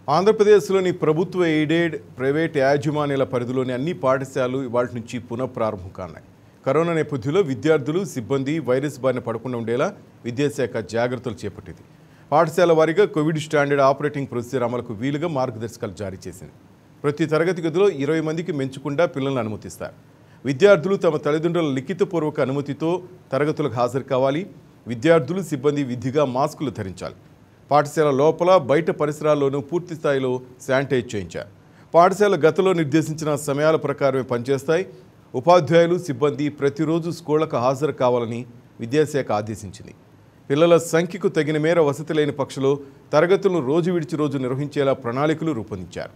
ఆంధ్రప్రదేశ్లోని ప్రభుత్వ aided private యాజమాన్యాల పరిధిలోని అన్ని పాఠశాలలు ఇవాళ నుంచి పునఃప్రారంభం కానున్నాయి కరోనా నేపథ్యంలో విద్యార్థులు సిబ్బంది వైరస్ బారిన పడకుండా ఉండేలా విద్యాశాఖ జాగ్రత్తలు చేపట్టింది పాఠశాల వారీగా కోవిడ్ స్టాండర్డ్ ఆపరేటింగ్ ప్రొసీజర్ అమలుకు వీలుగా మార్గదర్శకాలు జారీ చేసింది ప్రతి తరగతి గదిలో ఇరవై మందికి మెచ్చకుండా పిల్లలను అనుమతిస్తారు విద్యార్థులు తమ తల్లిదండ్రుల లిఖితపూర్వక అనుమతితో తరగతులకు హాజరు కావాలి విద్యార్థులు సిబ్బంది విధిగా మాస్కులు ధరించాలి పాఠశాల లోపల బయట పరిసరాల్లోనూ పూర్తి స్థాయిలో శానిటైజ్ చేయించారు పాఠశాల గతంలో నిర్దేశించిన సమయాల ప్రకారమే పనిచేస్తాయి ఉపాధ్యాయులు సిబ్బంది ప్రతిరోజు స్కూళ్లకు హాజరు కావాలని విద్యాశాఖ ఆదేశించింది పిల్లల సంఖ్యకు తగిన మేర వసతి లేని పక్షులు తరగతులను రోజు విడిచి రోజు నిర్వహించేలా ప్రణాళికలు రూపొందించారు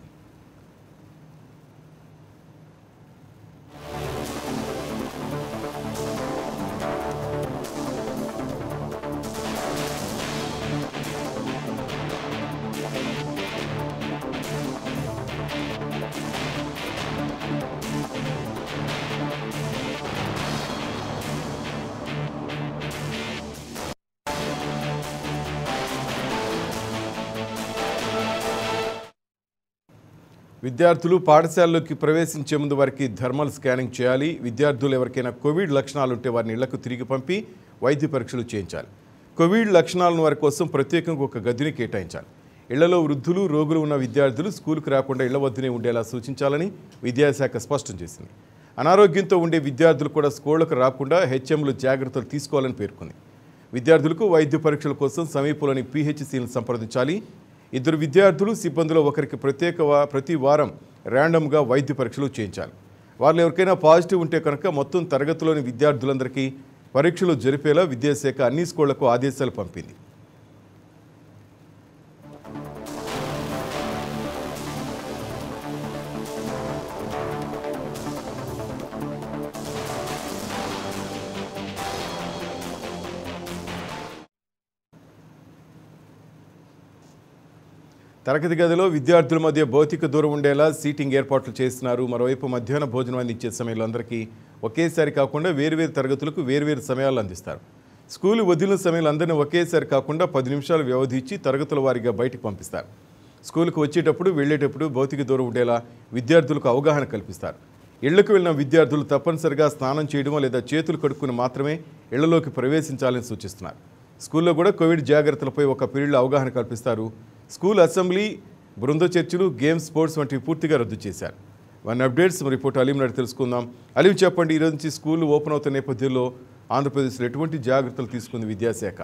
విద్యార్థులు పాఠశాలలోకి ప్రవేశించే ముందు వారికి థర్మల్ స్కానింగ్ చేయాలి విద్యార్థులు ఎవరికైనా కోవిడ్ లక్షణాలు ఉంటే వారిని ఇళ్లకు తిరిగి పంపి వైద్య పరీక్షలు చేయించాలి కోవిడ్ లక్షణాలను వారి కోసం ప్రత్యేకంగా ఒక గదిని కేటాయించాలి ఇళ్లలో వృద్ధులు రోగులు ఉన్న విద్యార్థులు స్కూలుకు రాకుండా ఇళ్ల వద్దనే ఉండేలా సూచించాలని విద్యాశాఖ స్పష్టం చేసింది అనారోగ్యంతో ఉండే విద్యార్థులు కూడా స్కూళ్లకు రాకుండా హెచ్ఎంలు జాగ్రత్తలు తీసుకోవాలని పేర్కొంది విద్యార్థులకు వైద్య పరీక్షల కోసం సమీపంలోని పీహెచ్సీలను సంప్రదించాలి ఇద్దరు విద్యార్థులు సిబ్బందిలో ఒకరికి ప్రత్యేక వా- ప్రతి వారం ర్యాండమ్గా వైద్య పరీక్షలు చేయించాలి వారిలో ఎవరికైనా పాజిటివ్ ఉంటే కనుక మొత్తం తరగతిలోని విద్యార్థులందరికీ పరీక్షలు జరిపేలా విద్యాశాఖ అన్ని స్కూళ్లకు ఆదేశాలు పంపింది తరగతి గదిలో విద్యార్థుల మధ్య భౌతిక దూరం ఉండేలా సీటింగ్ ఏర్పాట్లు చేస్తున్నారు మరోవైపు మధ్యాహ్న భోజనం అందించే సమయంలో అందరికీ ఒకేసారి కాకుండా వేరువేరు తరగతులకు వేరువేరు సమయాలు అందిస్తారు స్కూలు వదిలిన సమయంలో అందరినీ ఒకేసారి కాకుండా పది నిమిషాలు వ్యవధి ఇచ్చి తరగతుల వారీగా బయటకు పంపిస్తారు స్కూలుకు వచ్చేటప్పుడు వెళ్ళేటప్పుడు భౌతిక దూరం ఉండేలా విద్యార్థులకు అవగాహన కల్పిస్తారు ఇళ్లకు వెళ్ళిన విద్యార్థులు తప్పనిసరిగా స్నానం చేయడమో లేదా చేతులు కడుక్కుని మాత్రమే ఇళ్లలోకి ప్రవేశించాలని సూచిస్తున్నారు స్కూల్లో కూడా కోవిడ్ జాగ్రత్తలపై ఒక పీరియడ్లో అవగాహన కల్పిస్తారు స్కూల్ అసెంబ్లీ బృంద చర్చలు గేమ్స్ స్పోర్ట్స్ వంటివి పూర్తిగా రద్దు చేశారు వన్ అప్డేట్స్ రిపోర్ట్ అలీం నాడు తెలుసుకుందాం అలీం చెప్పండి ఈరోజు నుంచి స్కూల్ ఓపెన్ అవుతున్న నేపథ్యంలో ఆంధ్రప్రదేశ్లో ఎటువంటి జాగ్రత్తలు తీసుకుంది విద్యాశాఖ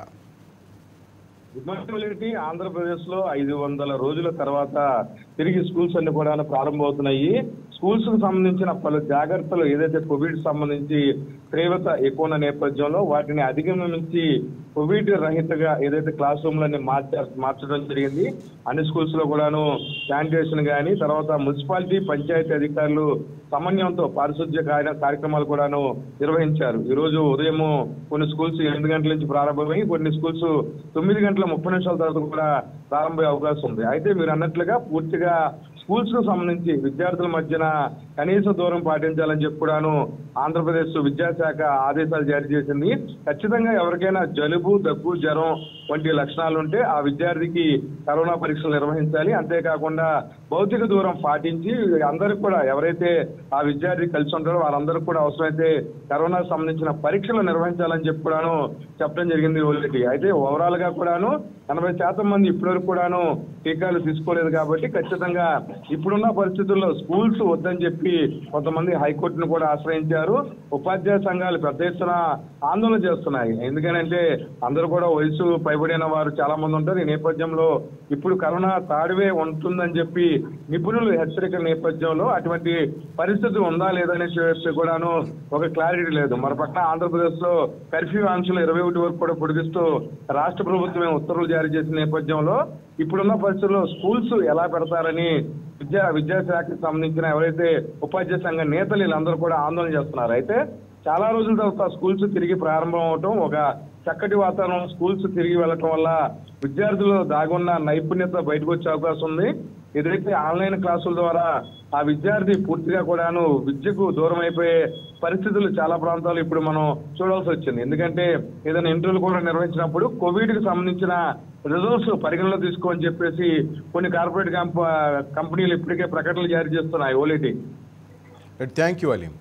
గుడ్ మార్నింగ్ వెలిటి ఆంధ్రప్రదేశ్ లో ఐదు వందల రోజుల తర్వాత తిరిగి స్కూల్స్ అన్ని కూడా ప్రారంభమవుతున్నాయి స్కూల్స్ కు సంబంధించిన పలు జాగ్రత్తలు ఏదైతే కోవిడ్ సంబంధించి తీవ్రత ఎక్కువ ఉన్న నేపథ్యంలో వాటిని అధిగమించి కోవిడ్ రహితగా ఏదైతే క్లాస్ రూమ్లన్నీ మార్చ మార్చడం జరిగింది అన్ని స్కూల్స్ లో కూడాను శానిటేషన్ కానీ తర్వాత మున్సిపాలిటీ పంచాయతీ అధికారులు సమన్వయంతో పారిశుద్ధ్య కార్య- కార్యక్రమాలు కూడాను నిర్వహించారు ఈ రోజు ఉదయం కొన్ని స్కూల్స్ ఎనిమిది గంటల నుంచి ప్రారంభమై కొన్ని స్కూల్స్ తొమ్మిది గంటల ముప్పై నిమిషాల తర్వాత కూడా ప్రారంభమయ్యే అవకాశం ఉంది అయితే మీరు అన్నట్లుగా పూర్తిగా స్కూల్స్ కు సంబంధించి విద్యార్థుల మధ్యన కనీస దూరం పాటించాలని చెప్పి కూడాను ఆంధ్రప్రదేశ్ విద్యాశాఖ ఆదేశాలు జారీ చేసింది ఖచ్చితంగా ఎవరికైనా జలుబు దగ్గు జ్వరం వంటి లక్షణాలు ఉంటే ఆ విద్యార్థికి కరోనా పరీక్షలు నిర్వహించాలి అంతేకాకుండా భౌతిక దూరం పాటించి అందరికి కూడా ఎవరైతే ఆ విద్యార్థి కలిసి ఉంటారో వారందరికీ కూడా అవసరమైతే కరోనాకు సంబంధించిన పరీక్షలు నిర్వహించాలని చెప్పి కూడాను చెప్పడం జరిగింది రోజుకి అయితే ఓవరాల్ గా కూడాను ఎనభై శాతం మంది ఇప్పటివరకు కూడాను టీకాలు తీసుకోలేదు కాబట్టి ఖచ్చితంగా ఇప్పుడున్న పరిస్థితుల్లో స్కూల్స్ వద్దని చెప్పి కొంతమంది హైకోర్టును కూడా ఆశ్రయించారు ఉపాధ్యాయ సంఘాలు పెద్ద ఎత్తున ఆందోళన చేస్తున్నాయి ఎందుకనంటే అందరూ కూడా వయసు పైబడిన వారు చాలా మంది ఉంటారు ఈ నేపథ్యంలో ఇప్పుడు కరోనా తాడివే ఉంటుందని చెప్పి నిపుణులు హెచ్చరికల నేపథ్యంలో అటువంటి పరిస్థితి ఉందా లేదని చెప్పి కూడాను ఒక క్లారిటీ లేదు మరోపక్క ఆంధ్రప్రదేశ్ లో కర్ఫ్యూ ఆంక్షలు ఇరవై ఒకటి వరకు కూడా పొడిగిస్తూ రాష్ట్ర ప్రభుత్వమే ఉత్తర్వులు జారీ చేసిన నేపథ్యంలో ఇప్పుడున్న పరిస్థితుల్లో స్కూల్స్ ఎలా పెడతారని విద్యా విద్యాశాఖకు సంబంధించిన ఎవరైతే ఉపాధ్యాయ సంఘ నేతలు వీళ్ళందరూ కూడా ఆందోళన చేస్తున్నారు అయితే చాలా రోజుల తర్వాత స్కూల్స్ తిరిగి ప్రారంభం అవటం ఒక చక్కటి వాతావరణం స్కూల్స్ తిరిగి వెళ్ళటం వల్ల విద్యార్థులు దాగున్న నైపుణ్యత బయటకు వచ్చే అవకాశం ఉంది ఏదైతే ఆన్లైన్ క్లాసుల ద్వారా ఆ విద్యార్థి పూర్తిగా కూడాను విద్యకు దూరం అయిపోయే పరిస్థితులు చాలా ప్రాంతాలు ఇప్పుడు మనం చూడాల్సి వచ్చింది ఎందుకంటే ఏదైనా ఇంటర్వ్యూలు కూడా నిర్వహించినప్పుడు కోవిడ్ కి సంబంధించిన రిజల్ట్స్ పరిగణలో తీసుకోని చెప్పేసి కొన్ని కార్పొరేట్ కంప కంపెనీలు ఇప్పటికే ప్రకటనలు జారీ చేస్తున్నాయి ఓలిటీ థ్యాంక్ యూ అలీం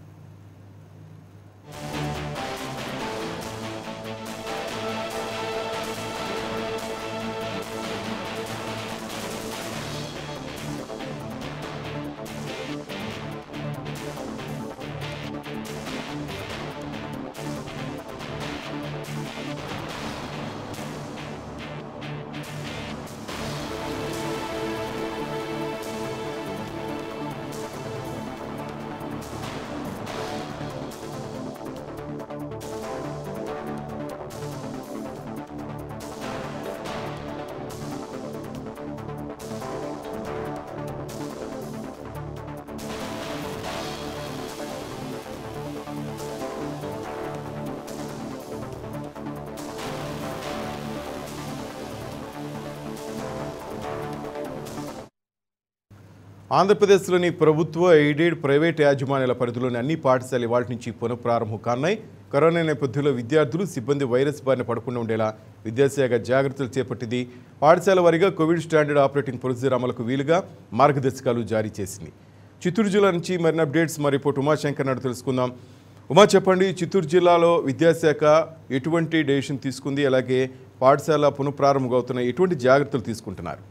ఆంధ్రప్రదేశ్లోని ప్రభుత్వ ఎయిడెడ్ ప్రైవేట్ యాజమాన్యాల పరిధిలోని అన్ని పాఠశాలలు ఇవాళ నుంచి పునఃప్రారంభం కానున్నాయి కరోనా నేపథ్యంలో విద్యార్థులు సిబ్బంది వైరస్ బారిన పడకుండా ఉండేలా విద్యాశాఖ జాగ్రత్తలు చేపట్టింది పాఠశాల వారీగా కోవిడ్ స్టాండర్డ్ ఆపరేటింగ్ ప్రొసీజర్ అమలుకు వీలుగా మార్గదర్శకాలు జారీ చేసింది చిత్తూరు జిల్లా నుంచి మరిన్ని అప్డేట్స్ మా రిపోర్ట్ ఉమాశంకర్ నాడు తెలుసుకుందాం ఉమా చెప్పండి చిత్తూరు జిల్లాలో విద్యాశాఖ ఎటువంటి డెసిషన్ తీసుకుంది అలాగే పాఠశాల పునఃప్రారంభం అవుతున్న ఎటువంటి జాగ్రత్తలు తీసుకుంటున్నారు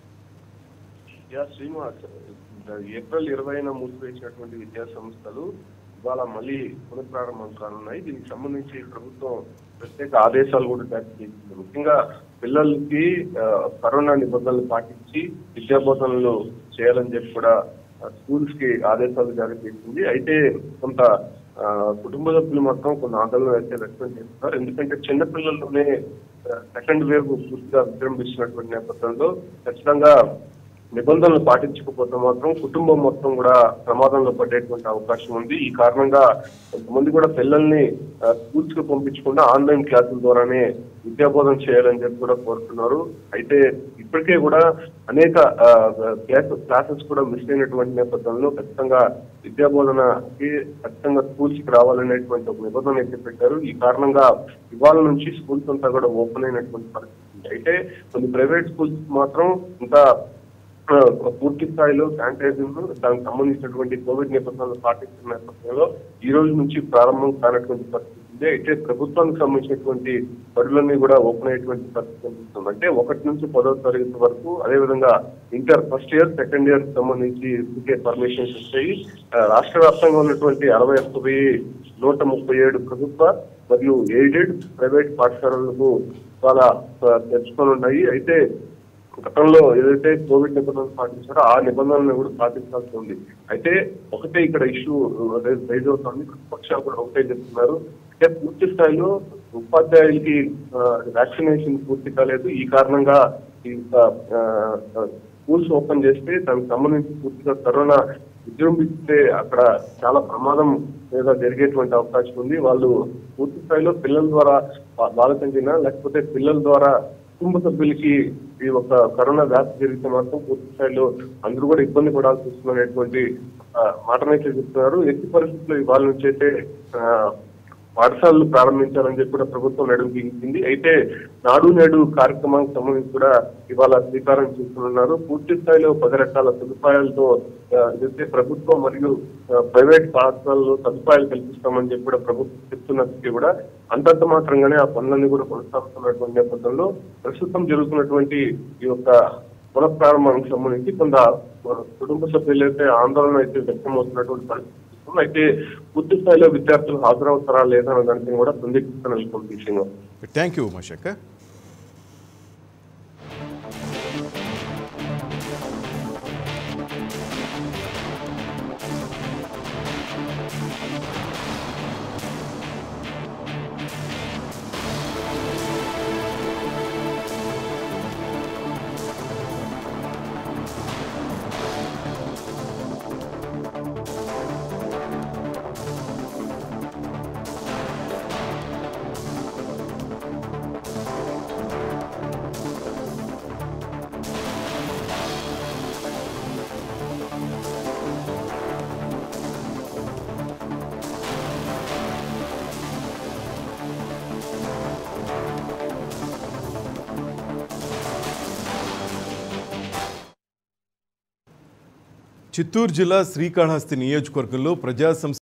యా శ్రీనివాస్ ఏప్రిల్ ఇరవైన మూసివేసినటువంటి విద్యా సంస్థలు ఇవాళ మళ్ళీ పునఃప్రారంభం కానున్నాయి దీనికి సంబంధించి ప్రభుత్వం ప్రత్యేక ఆదేశాలు కూడా జారీ చేసింది ముఖ్యంగా పిల్లలకి ఆ, కరోనా నిబంధనలు పాటించి విద్యా బోధనలు చేయాలని చెప్పి కూడా స్కూల్స్ కి ఆదేశాలు జారీ చేసింది అయితే కొంత ఆ, కుటుంబ సభ్యులు మాత్రం కొన్ని ఆందోళన అయితే వ్యక్తం చేస్తున్నారు ఎందుకంటే చిన్న పిల్లల్లోనే సెకండ్ వేవ్ పూర్తిగా విజృంభిస్తున్నటువంటి నేపథ్యంలో ఖచ్చితంగా నిబంధనలు పాటించకపోతే మాత్రం కుటుంబం మొత్తం కూడా ప్రమాదంలో పడేటువంటి అవకాశం ఉంది ఈ కారణంగా కొంతమంది కూడా పిల్లల్ని స్కూల్స్ కి పంపించకుండా ఆన్లైన్ క్లాసుల ద్వారానే విద్యాబోధన చేయాలని చెప్పి కూడా కోరుతున్నారు అయితే ఇప్పటికే కూడా అనేక క్లాసెస్ కూడా మిస్ అయినటువంటి నేపథ్యంలో ఖచ్చితంగా విద్యాబోధనకి ఖచ్చితంగా స్కూల్స్ కి రావాలనేటువంటి ఒక నిబంధన అయితే పెట్టారు ఈ కారణంగా ఇవాళ నుంచి స్కూల్స్ అంతా కూడా ఓపెన్ అయినటువంటి పరిస్థితి ఉంది. అయితే కొన్ని ప్రైవేట్ స్కూల్స్ మాత్రం ఇంకా ఆ, పూర్తి స్థాయిలో శానిటైజింగ్ దానికి సంబంధించినటువంటి కోవిడ్ నిబంధనలు పాటిస్తున్న నేపథ్యంలో ఈ రోజు నుంచి ప్రారంభం కానటువంటి పరిస్థితి ఉంది అయితే ప్రభుత్వానికి సంబంధించినటువంటి బడులన్నీ కూడా ఓపెన్ అయ్యేటువంటి పరిస్థితి కనిపిస్తుంది అంటే ఒకటి నుంచి పదవ తరగతి వరకు అదేవిధంగా inter first year second year సంబంధించి ఇప్పటికే పర్మిషన్స్ వచ్చాయి ఆ, రాష్ట్ర వ్యాప్తంగా ఉన్నటువంటి అరవై ఒక్క వెయ్యి నూట ముప్పై ఏడు ప్రభుత్వ మరియు ఎయిడెడ్ ప్రైవేట్ పాఠశాలలకు చాలా తెచ్చుకొని ఉన్నాయి అయితే గతంలో ఏదైతే కోవిడ్ నిబంధనలు పాటించారో ఆ నిబంధనలను కూడా పాటించాల్సి ఉంది అయితే ఒకటే ఇక్కడ ఇష్యూ రైజ్ అవుతుంది ప్రతిపక్షాలు కూడా ఒకటే చెప్తున్నారు అంటే పూర్తి స్థాయిలో ఉపాధ్యాయులకి వ్యాక్సినేషన్ పూర్తి కాలేదు ఈ కారణంగా ఈ స్కూల్స్ ఓపెన్ చేస్తే దానికి సంబంధించి పూర్తిగా కరోనా విజృంభిస్తే అక్కడ చాలా ప్రమాదం మీద జరిగేటువంటి అవకాశం ఉంది వాళ్ళు పూర్తి స్థాయిలో పిల్లల ద్వారా బాధ చెందిన లేకపోతే పిల్లల ద్వారా కుటుంబ సభ్యులకి ఈ ఒక కరోనా వ్యాప్తి జరిగితే మాత్రం పూర్తి స్థాయిలో అందరూ కూడా ఇబ్బంది పడాల్సి వస్తుందనేటువంటి ఆ, మాటనైతే చెప్తున్నారు ఎట్టి పరిస్థితుల్లో ఇవాళ నుంచి అయితే ఆ, పాఠశాలలు ప్రారంభించాలని చెప్పి కూడా ప్రభుత్వం నడుము బిగించింది అయితే నాడు నేడు కార్యక్రమానికి సంబంధించి కూడా ఇవాళ శ్రీకారం చేస్తున్నారు పూర్తి స్థాయిలో పది రకాల సదుపాయాలతో ఆ, ఏదైతే ప్రభుత్వం మరియు ఆ, ప్రైవేట్ పాఠశాలలో సదుపాయాలు కల్పిస్తామని చెప్పి కూడా ప్రభుత్వం చెప్తున్నప్పటికీ కూడా అంతంత మాత్రంగానే ఆ పనులన్నీ కూడా కొనసాగుతున్నటువంటి నేపథ్యంలో ప్రస్తుతం జరుగుతున్నటువంటి ఈ యొక్క పునఃప్రారంభానికి సంబంధించి కొంత కుటుంబ సభ్యులు అయితే ఆందోళన అయితే వ్యక్తమవుతున్నటువంటి పరిస్థితి ఉంది. అయితే పూర్తి స్థాయిలో విద్యార్థులు హాజరవుతారా లేదా అనే దానికి కూడా సందిగ్ధత నెలకొంది శ్రీనివాస్ థ్యాంక్ యూ ఉమాశంకర్ చిత్తూరు జిల్లా శ్రీకాళహస్తి నియోజకవర్గంలో ప్రజా సంస్థ